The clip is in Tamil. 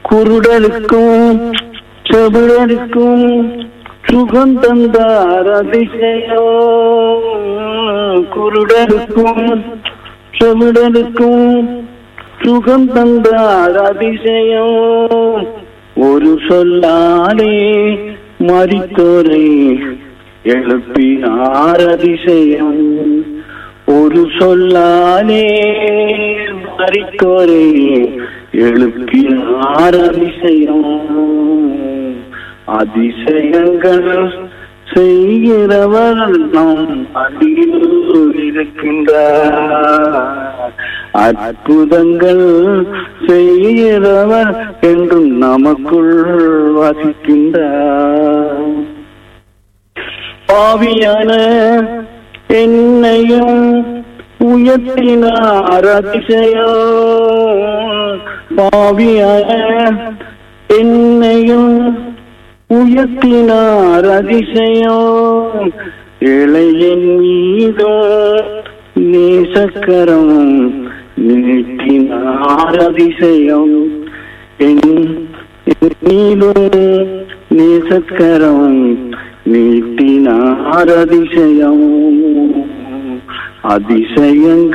குருடருக்கும் செவிடருக்கும் சுகம் தந்தார் அதிசயம் குருடருக்கும் செவிடருக்கும் சுகம் தந்தார் அதிசயம் ஒரு சொல்லாலே மறித்தோரை எழுப்பினார் அதிசயம் ஒரு சொல்லாலே மறித்தோரை எழுப்பினார் அதிசயம் அதிசயங்கள் செய்கிறவர் நம் அடியில் இருக்கின்றார் அற்புதங்கள் செய்கிறவர் என்றும் நமக்குள் வசிக்கின்றார் பாவியான என்னையும் உயர்த்தினார் அதிசயம் பாவியான என்னையும் உயர்த்தினார் அதிசயம் இளையன் மீதும் நேசக்கரம் நீட்டினார் அதிசயம் என் என் மீதும் நேசக்கரம் நீட்டினார் அதிசயம் அதிசயங்கள்